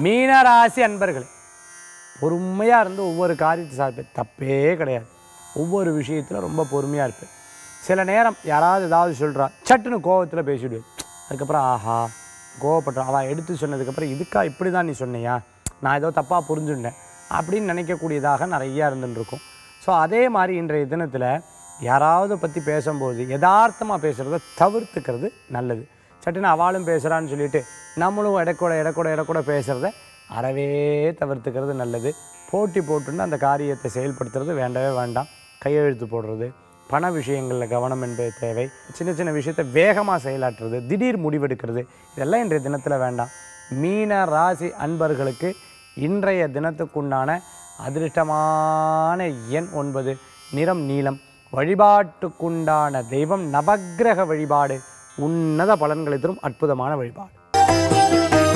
மீனராசி அன்பர்களே பொறுமையாக இருந்து ஒவ்வொரு காரியத்தை சாதிப்பேன் தப்பே கிடையாது ஒவ்வொரு விஷயத்தில் ரொம்ப பொறுமையாக இருப்பேன் சில நேரம் யாராவது ஏதாவது சொல்கிறா சட்டுன்னு கோவத்தில் பேசிவிடுவேன் அதுக்கப்புறம் ஆஹா கோவப்பட்டா அவள் எடுத்து சொன்னதுக்கப்புறம் இதுக்கா இப்படி தான் நீ சொன்னியா நான் ஏதோ தப்பாக புரிஞ்சுட்டேன் அப்படின்னு நினைக்கக்கூடியதாக நிறையா இருந்துருக்கும் ஸோ அதே மாதிரி இன்றைய தினத்தில் யாராவது பற்றி பேசும்போது யதார்த்தமாக பேசுகிறத தவிர்த்துக்கிறது நல்லது சட்டுன்னு அவளும் பேசுகிறான்னு சொல்லிட்டு நம்மளும் இடக்கூட இடக்கூட இடக்கூட பேசுகிறத அறவே தவிர்த்துக்கிறது நல்லது போட்டி போட்டுன்னு அந்த காரியத்தை செயல்படுத்துறது வேண்டவே வேண்டாம் கையெழுத்து போடுறது பண விஷயங்களில் கவனம் என்பது தேவை சின்ன சின்ன விஷயத்தை வேகமாக செயலாற்றுறது திடீர் முடிவெடுக்கிறது இதெல்லாம் இன்றைய தினத்தில் வேண்டாம் மீன ராசி அன்பர்களுக்கு இன்றைய தினத்துக்குண்டான அதிர்ஷ்டமான எண் ஒன்பது நிறம் நீலம் வழிபாட்டுக்குண்டான தெய்வம் நவக்கிரக வழிபாடு உன்னத பலன்களை தரும் அற்புதமான வழிபாடு